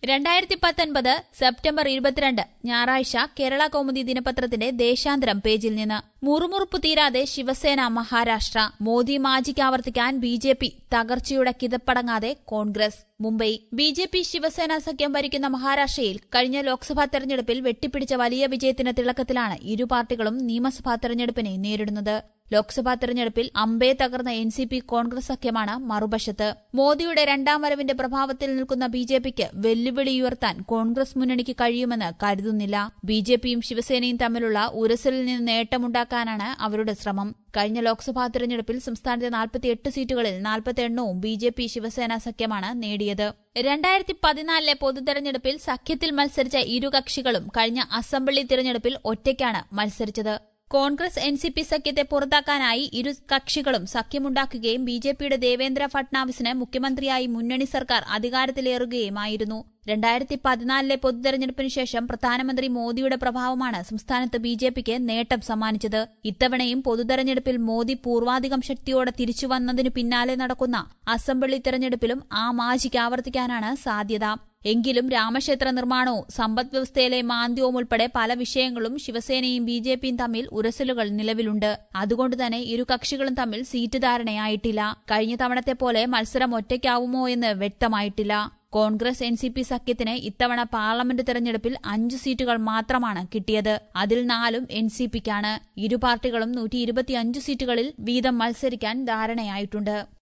രണ്ടായിരത്തി പത്തൊൻപത് സെപ്റ്റംബർ ഇരുപത്തിരണ്ട് ഞായറാഴ്ച കേരള കൗമുദി ദിനപത്രത്തിന്റെ ദേശാന്തരം പേജിൽ നിന്ന് മുറുമുറുപ്പ് തീരാതെ ശിവസേന മഹാരാഷ്ട്ര മോദി മാജിക്ക് ആവർത്തിക്കാൻ ബി ജെ പി തകർച്ചയുടെ കിതപ്പടങ്ങാതെ Congress Mumbai B J P Shiv Sena സഖ്യം ഭരിക്കുന്ന മഹാരാഷ്ട്രയിൽ കഴിഞ്ഞ ലോക്സഭാ തെരഞ്ഞെടുപ്പിൽ വെട്ടിപ്പിടിച്ച വലിയ വിജയത്തിന്റെ തിളക്കത്തിലാണ് ഇരു പാർട്ടികളും നിയമസഭാ തെരഞ്ഞെടുപ്പിനെ നേരിടുന്നത് ലോക്സഭാ തെരഞ്ഞെടുപ്പിൽ അമ്പേ തകർന്ന എൻ സി പി കോൺഗ്രസ് സഖ്യമാണ് മറുവശത്ത് മോദിയുടെ രണ്ടാം വരവിന്റെ പ്രഭാവത്തിൽ നിൽക്കുന്ന ബി ജെ പിക്ക് വെല്ലുവിളിയുയർത്താൻ കോൺഗ്രസ് മുന്നണിക്ക് കഴിയുമെന്ന് കരുതുന്നില്ല ബി ജെ പിയും ശിവസേനയും തമ്മിലുള്ള ഉരസലിൽ നിന്ന് നേട്ടമുണ്ടാക്കാനാണ് അവരുടെ ശ്രമം കഴിഞ്ഞ ലോക്സഭാ തെരഞ്ഞെടുപ്പിൽ സംസ്ഥാനത്തെ നാൽപ്പത്തിയെട്ട് സീറ്റുകളിൽ നാൽപ്പത്തി എണ്ണവും ബി ജെ പി ശിവസേന സഖ്യമാണ് നേടിയത് രണ്ടായിരത്തി പതിനാലിലെ പൊതുതെരഞ്ഞെടുപ്പിൽ സഖ്യത്തിൽ മത്സരിച്ച ഇരു കക്ഷികളും കഴിഞ്ഞ അസംബ്ലി തിരഞ്ഞെടുപ്പിൽ ഒറ്റയ്ക്കാണ് മത്സരിച്ചത് കോൺഗ്രസ് എൻ സി പി സഖ്യത്തെ പുറത്താക്കാനായി ഇരു കക്ഷികളും സഖ്യമുണ്ടാക്കുകയും ബി ജെ പിയുടെ ദേവേന്ദ്ര ഫട്നാവിസിന് മുഖ്യമന്ത്രിയായി മുന്നണി സർക്കാർ അധികാരത്തിലേറുകയുമായിരുന്നു രണ്ടായിരത്തി പതിനാലിലെ പൊതുതെരഞ്ഞെടുപ്പിന് ശേഷം പ്രധാനമന്ത്രി മോദിയുടെ പ്രഭാവമാണ് സംസ്ഥാനത്ത് ബി ജെ പിക്ക് നേട്ടം സമ്മാനിച്ചത് ഇത്തവണയും പൊതുതെരഞ്ഞെടുപ്പിൽ മോദി പൂർവാധികം ശക്തിയോടെ തിരിച്ചുവന്നതിനു പിന്നാലെ നടക്കുന്ന അസംബ്ലി തെരഞ്ഞെടുപ്പിലും ആ മാജിക്ക് ആവർത്തിക്കാനാണ് സാധ്യത എങ്കിലും രാമക്ഷേത്ര നിർമ്മാണവും സമ്പദ് വ്യവസ്ഥയിലെ മാന്ദ്യവും ഉൾപ്പെടെ പല വിഷയങ്ങളും ശിവസേനയും ബി ജെ പിയും തമ്മിൽ ഉരസലുകൾ നിലവിലുണ്ട് അതുകൊണ്ട് തന്നെ ഇരു കക്ഷികളും തമ്മിൽ സീറ്റ് ധാരണയായിട്ടില്ല കഴിഞ്ഞ തവണത്തെ പോലെ മത്സരം ഒറ്റയ്ക്കാവുമോ എന്ന് വ്യക്തമായിട്ടില്ല കോൺഗ്രസ് എൻ സി പി സഖ്യത്തിന് ഇത്തവണ പാർലമെന്റ് തെരഞ്ഞെടുപ്പിൽ അഞ്ച് സീറ്റുകൾ മാത്രമാണ് കിട്ടിയത് അതിൽ നാലും എൻ സി പിക്കാണ് ഇരു പാർട്ടികളും നൂറ്റി ഇരുപത്തിയഞ്ച് സീറ്റുകളിൽ വീതം മത്സരിക്കാൻ ധാരണയായിട്ടുണ്ട്